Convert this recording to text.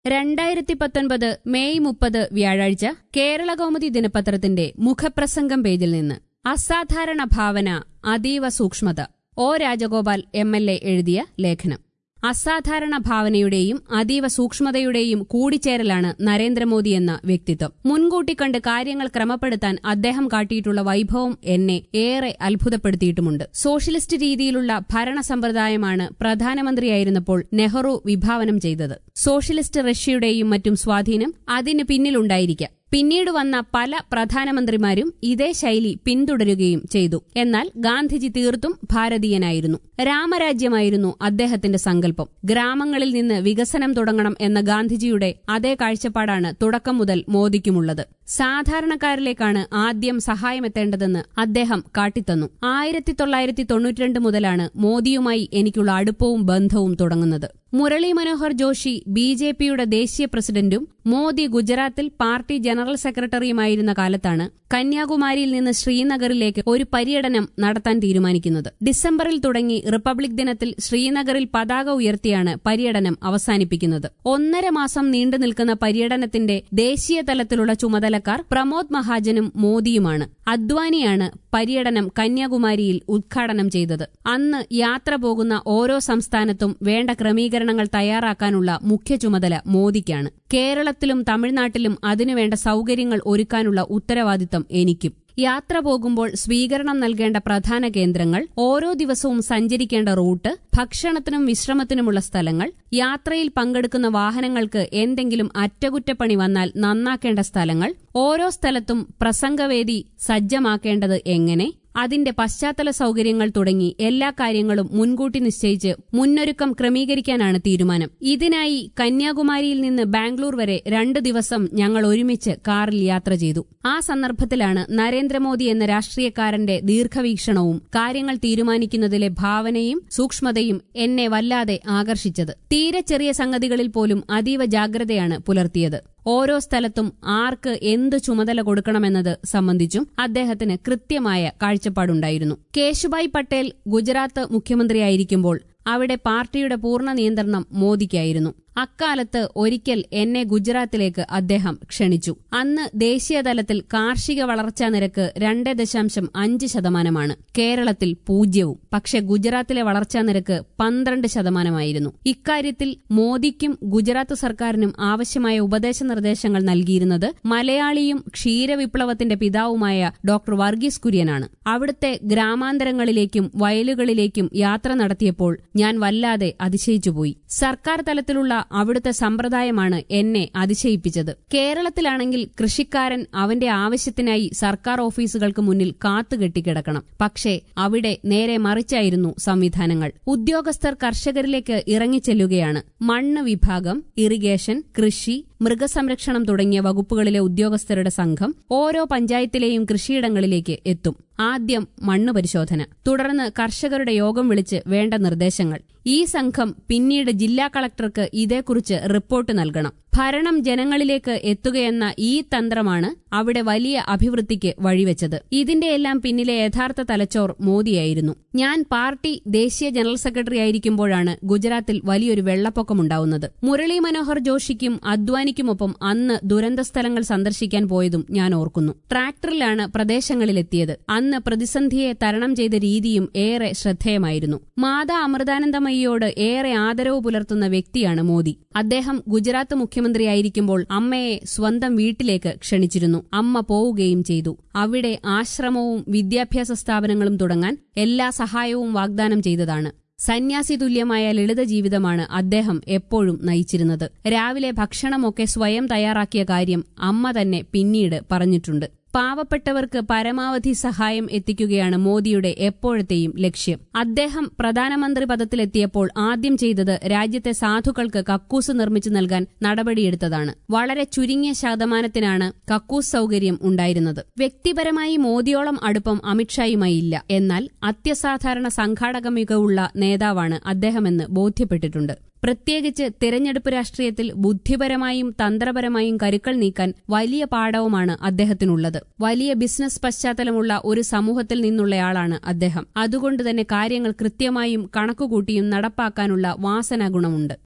രണ്ടായിരത്തി പത്തൊൻപത് മെയ് മുപ്പത് വ്യാഴാഴ്ച കേരളകൗമുദി ദിനപത്രത്തിന്റെ മുഖപ്രസംഗം പേജിൽ നിന്ന് അസാധാരണ ഭാവന അതീവ സൂക്ഷ്മത O Rajagopal M L A എഴുതിയ ലേഖനം അസാധാരണ ഭാവനയുടെയും അതീവ സൂക്ഷ്മതയുടെയും കൂടിച്ചേരലാണ് നരേന്ദ്രമോദി എന്ന വ്യക്തിത്വം മുൻകൂട്ടി കണ്ട് കാര്യങ്ങൾ ക്രമപ്പെടുത്താൻ അദ്ദേഹം കാട്ടിയിട്ടുള്ള വൈഭവം എന്നെ ഏറെ അത്ഭുതപ്പെടുത്തിയിട്ടുമുണ്ട് സോഷ്യലിസ്റ്റ് രീതിയിലുള്ള ഭരണ സമ്പ്രദായമാണ് പ്രധാനമന്ത്രിയായിരുന്നപ്പോൾ നെഹ്റു വിഭാവനം ചെയ്തത് സോഷ്യലിസ്റ്റ് റഷ്യയുടെയും മറ്റും സ്വാധീനം അതിന് പിന്നിലുണ്ടായിരിക്കാം പിന്നീട് വന്ന പല പ്രധാനമന്ത്രിമാരും ഇതേ ശൈലി പിന്തുടരുകയും ചെയ്തു എന്നാൽ ഗാന്ധിജി തീർത്തും ഭാരതീയനായിരുന്നു രാമരാജ്യമായിരുന്നു അദ്ദേഹത്തിന്റെ സങ്കല്പം ഗ്രാമങ്ങളിൽ നിന്ന് വികസനം തുടങ്ങണം എന്ന ഗാന്ധിജിയുടെ അതേ കാഴ്ചപ്പാടാണ് തുടക്കം മുതൽ മോദിക്കുമുള്ളത് സാധാരണക്കാരിലേക്കാണ് ആദ്യം സഹായമെത്തേണ്ടതെന്ന് അദ്ദേഹം കാട്ടിത്തന്നു ആയിരത്തി തൊള്ളായിരത്തി തൊണ്ണൂറ്റിരണ്ട് മുതലാണ് മോദിയുമായി എനിക്കുള്ള അടുപ്പവും ബന്ധവും തുടങ്ങുന്നത് മുരളി മനോഹർ ജോഷി ബി ജെ പിയുടെ ദേശീയ പ്രസിഡന്റും മോദി ഗുജറാത്തിൽ പാർട്ടി ജനറൽ സെക്രട്ടറിയുമായിരുന്ന കാലത്താണ് കന്യാകുമാരിയിൽ നിന്ന് ശ്രീനഗറിലേക്ക് ഒരു പര്യടനം നടത്താൻ തീരുമാനിക്കുന്നത് ഡിസംബറിൽ തുടങ്ങി റിപ്പബ്ലിക് ദിനത്തിൽ ശ്രീനഗറിൽ പതാക ഉയർത്തിയാണ് പര്യടനം അവസാനിപ്പിക്കുന്നത് ഒന്നര മാസം നീണ്ടു നിൽക്കുന്ന പര്യടനത്തിന്റെ ദേശീയ തലത്തിലുള്ള ചുമതലക്കാർ പ്രമോദ് മഹാജനും മോദിയുമാണ് അദ്വാനിയാണ് പര്യടനം കന്യാകുമാരിയിൽ ഉദ്ഘാടനം ചെയ്തത് അന്ന് യാത്ര പോകുന്ന ഓരോ സംസ്ഥാനത്തും വേണ്ട ക്രമീകരണങ്ങൾ തയ്യാറാക്കാനുള്ള മുഖ്യ ചുമതല മോദിക്കാണ് കേരളത്തിലും തമിഴ്നാട്ടിലും അതിനുവേണ്ട സൌകര്യങ്ങൾ ഒരുക്കാനുള്ള ഉത്തരവാദിത്തം എനിക്കും യാത്ര പോകുമ്പോൾ സ്വീകരണം നൽകേണ്ട പ്രധാന കേന്ദ്രങ്ങൾ ഓരോ ദിവസവും സഞ്ചരിക്കേണ്ട റൂട്ട് ഭക്ഷണത്തിനും വിശ്രമത്തിനുമുള്ള സ്ഥലങ്ങൾ യാത്രയിൽ പങ്കെടുക്കുന്ന വാഹനങ്ങൾക്ക് എന്തെങ്കിലും അറ്റകുറ്റപ്പണി വന്നാൽ നന്നാക്കേണ്ട സ്ഥലങ്ങൾ ഓരോ സ്ഥലത്തും പ്രസംഗവേദി സജ്ജമാക്കേണ്ടത് എങ്ങനെ അതിന്റെ പശ്ചാത്തല സൌകര്യങ്ങൾ തുടങ്ങി എല്ലാ കാര്യങ്ങളും മുൻകൂട്ടി നിശ്ചയിച്ച് മുന്നൊരുക്കം ക്രമീകരിക്കാനാണ് തീരുമാനം ഇതിനായി കന്യാകുമാരിയിൽ നിന്ന് ബാംഗ്ലൂർ വരെ രണ്ടു ദിവസം ഞങ്ങൾ ഒരുമിച്ച് കാറിൽ യാത്ര ചെയ്തു ആ സന്ദർഭത്തിലാണ് നരേന്ദ്രമോദി എന്ന രാഷ്ട്രീയക്കാരന്റെ ദീർഘവീക്ഷണവും കാര്യങ്ങൾ തീരുമാനിക്കുന്നതിലെ ഭാവനയും സൂക്ഷ്മതയും എന്നെ വല്ലാതെ ആകർഷിച്ചത് തീരെ ചെറിയ സംഗതികളിൽ പോലും അതീവ ജാഗ്രതയാണ് പുലർത്തിയത് ഓരോ സ്ഥലത്തും ആർക്ക് എന്തു ചുമതല കൊടുക്കണമെന്നത് സംബന്ധിച്ചും അദ്ദേഹത്തിന് കൃത്യമായ കാഴ്ചപ്പാടുണ്ടായിരുന്നു കേശുഭായ് പട്ടേൽ ഗുജറാത്ത് മുഖ്യമന്ത്രിയായിരിക്കുമ്പോൾ അവിടെ പാർട്ടിയുടെ പൂർണ്ണ നിയന്ത്രണം മോദിക്കായിരുന്നു അക്കാലത്ത് ഒരിക്കൽ എന്നെ ഗുജറാത്തിലേക്ക് അദ്ദേഹം ക്ഷണിച്ചു അന്ന് ദേശീയതലത്തിൽ കാർഷിക വളർച്ചാ നിരക്ക് രണ്ട് ദശാംശം അഞ്ച് ശതമാനമാണ് കേരളത്തിൽ പൂജ്യവും പക്ഷെ ഗുജറാത്തിലെ വളർച്ചാ നിരക്ക് പന്ത്രണ്ട് ശതമാനമായിരുന്നു ഇക്കാര്യത്തിൽ മോദിക്കും ഗുജറാത്ത് സർക്കാരിനും ആവശ്യമായ ഉപദേശ നിർദ്ദേശങ്ങൾ നൽകിയിരുന്നത് മലയാളിയും ക്ഷീരവിപ്ലവത്തിന്റെ പിതാവുമായ ഡോക്ടർ വർഗീസ് കുര്യനാണ് അവിടുത്തെ ഗ്രാമാന്തരങ്ങളിലേക്കും വയലുകളിലേക്കും യാത്ര നടത്തിയപ്പോൾ ഞാൻ വല്ലാതെ അതിശയിച്ചുപോയി സർക്കാർ തലത്തിലുള്ള അവിടുത്തെ സമ്പ്രദായമാണ് എന്നെ അതിശയിപ്പിച്ചത് കേരളത്തിലാണെങ്കിൽ കൃഷിക്കാരൻ അവന്റെ ആവശ്യത്തിനായി സർക്കാർ ഓഫീസുകൾക്ക് മുന്നിൽ കാത്തുകെട്ടിക്കിടക്കണം പക്ഷേ അവിടെ നേരെ മറിച്ചായിരുന്നു സംവിധാനങ്ങൾ ഉദ്യോഗസ്ഥർ കർഷകരിലേക്ക് ഇറങ്ങിച്ചെല്ലുകയാണ് മണ്ണ് വിഭാഗം ഇറിഗേഷൻ കൃഷി മൃഗസംരക്ഷണം തുടങ്ങിയ വകുപ്പുകളിലെ ഉദ്യോഗസ്ഥരുടെ സംഘം ഓരോ പഞ്ചായത്തിലെയും കൃഷിയിടങ്ങളിലേക്ക് എത്തും ആദ്യം മണ്ണ് പരിശോധന തുടർന്ന് കർഷകരുടെ യോഗം വിളിച്ച് വേണ്ട നിർദ്ദേശങ്ങൾ ഈ സംഘം പിന്നീട് ജില്ലാ കളക്ടർക്ക് ഇതേക്കുറിച്ച് റിപ്പോർട്ട് നൽകണം ഭരണം ജനങ്ങളിലേക്ക് എത്തുകയെന്ന ഈ തന്ത്രമാണ് അവിടെ വലിയ അഭിവൃദ്ധിക്ക് വഴിവെച്ചത് ഇതിന്റെയെല്ലാം പിന്നിലെ യഥാർത്ഥ തലച്ചോർ മോദിയായിരുന്നു ഞാൻ പാർട്ടി ദേശീയ ജനറൽ സെക്രട്ടറി ആയിരിക്കുമ്പോഴാണ് ഗുജറാത്തിൽ വലിയൊരു വെള്ളപ്പൊക്കമുണ്ടാവുന്നത് മുരളി മനോഹർ ജോഷിക്കും അദ്വാനിക്കുമൊപ്പം അന്ന് ദുരന്ത സ്ഥലങ്ങൾ സന്ദർശിക്കാൻ പോയതും ഞാൻ ഓർക്കുന്നു ട്രാക്ടറിലാണ് പ്രദേശങ്ങളിലെത്തിയത് അന്ന് പ്രതിസന്ധിയെ തരണം ചെയ്ത രീതിയും ഏറെ ശ്രദ്ധേയമായിരുന്നു മാതാ അമൃതാനന്ദമയിയോട് ഏറെ ആദരവ് പുലർത്തുന്ന വ്യക്തിയാണ് മോദി അദ്ദേഹം ഗുജറാത്ത് മുഖ്യമന്ത്രിയായിരിക്കുമ്പോൾ അമ്മയെ സ്വന്തം വീട്ടിലേക്ക് ക്ഷണിച്ചിരുന്നു അമ്മ പോവുകയും ചെയ്തു അവിടെ ആശ്രമവും വിദ്യാഭ്യാസ സ്ഥാപനങ്ങളും തുടങ്ങാൻ എല്ലാ സഹായവും വാഗ്ദാനം ചെയ്തതാണ് സന്യാസി തുല്യമായ ലളിത ജീവിതമാണ് അദ്ദേഹം എപ്പോഴും നയിച്ചിരുന്നത് രാവിലെ ഭക്ഷണമൊക്കെ സ്വയം തയ്യാറാക്കിയ കാര്യം അമ്മ തന്നെ പിന്നീട് പറഞ്ഞിട്ടുണ്ട് പാവപ്പെട്ടവർക്ക് പരമാവധി സഹായം എത്തിക്കുകയാണ് മോദിയുടെ എപ്പോഴത്തെയും ലക്ഷ്യം അദ്ദേഹം പ്രധാനമന്ത്രി പദത്തിലെത്തിയപ്പോൾ ആദ്യം ചെയ്തത് രാജ്യത്തെ സാധുക്കൾക്ക് കക്കൂസ് നിർമ്മിച്ചു നൽകാൻ നടപടിയെടുത്തതാണ് വളരെ ചുരുങ്ങിയ ശതമാനത്തിനാണ് കക്കൂസ് സൌകര്യം ഉണ്ടായിരുന്നത് വ്യക്തിപരമായി മോദിയോളം അടുപ്പം അമിത്ഷായുമായി ഇല്ല എന്നാൽ അത്യസാധാരണ സംഘാടക മികവുള്ള നേതാവാണ് അദ്ദേഹമെന്ന് ബോധ്യപ്പെട്ടിട്ടുണ്ട് പ്രത്യേകിച്ച് തിരഞ്ഞെടുപ്പ് രാഷ്ട്രീയത്തിൽ ബുദ്ധിപരമായും തന്ത്രപരമായും കരുക്കൾ നീക്കാൻ വലിയ പാഠവുമാണ് അദ്ദേഹത്തിനുള്ളത് വലിയ ബിസിനസ് പശ്ചാത്തലമുള്ള ഒരു സമൂഹത്തിൽ നിന്നുള്ളയാളാണ് അദ്ദേഹം അതുകൊണ്ടുതന്നെ കാര്യങ്ങൾ കൃത്യമായും കണക്കുകൂട്ടിയും നടപ്പാക്കാനുള്ള വാസനാഗുണമുണ്ട്